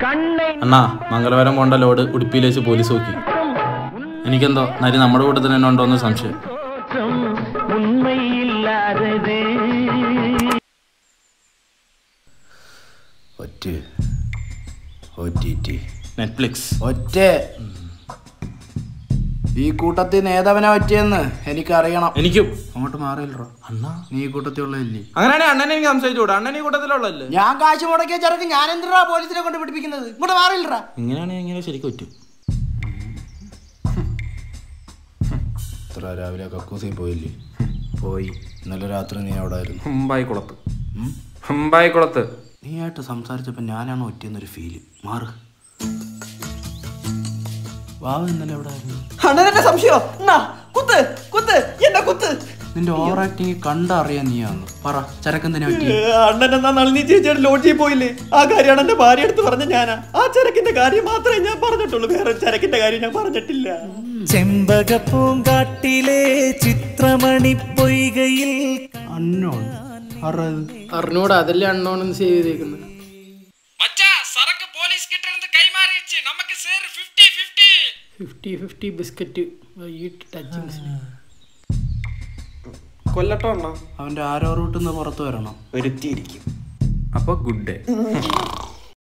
അണ്ണാ മംഗലപുരം പോണ്ട ലോഡ് ഉടുപ്പിയിൽ വെച്ച് പോലീസ് നോക്കി എനിക്കെന്തോ നരി നമ്മുടെ കൂട്ടത്തിൽ തന്നെ ഉണ്ടോ എന്ന് സംശയം ഒറ്റ ഒ ടി ടി നെറ്റ്ഫ്ലിക്സ് ഒറ്റ ഈ കൂട്ടത്തിൽ നേതാവിനെ പറ്റിയെന്ന് എനിക്കറിയണം എനിക്കും അങ്ങോട്ട് മാറിയില്ലറോ അണ്ണാ നീ ഈ കൂട്ടത്തിലുള്ളതല്ലേ അങ്ങനെയാണെങ്കിൽ അണ്ണനെ എനിക്ക് സംശയിച്ചുകൂടാ അണ്ണൻ ഈ കൂട്ടത്തിലുള്ളല്ലേ ഞാൻ കാശ് മുടക്കിയ ചെറുക്ക് ഞാൻ എന്തിനാ പോലീസിനെ കൊണ്ട് പിടിപ്പിക്കുന്നത് ഇങ്ങോട്ട് മാറിയില്ലറാ ഇങ്ങനെയാണെങ്കിൽ ഇങ്ങനെ ശരിക്കും പറ്റും ഇത്ര രാവിലെ കക്കൂസിൽ പോയില്ലേ പോയി ഇന്നലെ രാത്രി നീ അവിടെ ആയിരുന്നു ഹുംബായി കുളത്ത് ഹുംബായി കുളത്ത് നീ ആയിട്ട് സംസാരിച്ചപ്പോൾ ഞാനാണ് ഒറ്റയെന്നൊരു ഫീല് മാറ് വാവ് ഇന്നലെ എവിടെ ആയിരുന്നു അണ്ണനെ സംശയോ എന്നാ കുത്ത് കുത്ത് എന്നെ കുത്ത് നിന്റെ ഓവർ ആക്ടിങ് കണ്ടറിയാൻ നീയാന്ന് പറ ചരക്കെന്തിനെ പറ്റി അണ്ണൻ എന്നാ നളിനി ചേച്ചിയുടെ ലോഡ്ജിൽ പോയില്ലേ ആ കാര്യമാണ് എന്റെ ഭാര്യ എടുത്ത് പറഞ്ഞ ഞാനാ ആ ചരക്കിന്റെ കാര്യം മാത്രമേ ഞാൻ പറഞ്ഞിട്ടുള്ളൂ വേറെ ഒരു ചരക്കിന്റെ കാര്യം ഞാൻ പറഞ്ഞിട്ടില്ല ചെമ്പകപ്പൂങ്കാട്ടിലെ ചിത്രമണി പൊയ്കയിൽ അന്നോൺ അറത് അറിഞ്ഞൂടാ അതല്ലേ അണ്ണോണെന്ന് സേവ് ചെയ്തേക്കുന്നത് ഫിഫ്റ്റി ഫിഫ്റ്റി ബിസ്ക്കറ്റ് വൈകിട്ട് ടച്ചിങ്സ് കൊല്ലട്ടോ അണ്ണ അവന്റെ ആരോ റൂട്ടിൽ നിന്ന് പുറത്തു വരണം ഒരുത്തിയിരിക്കും അപ്പൊ ഗുഡ് ഡേ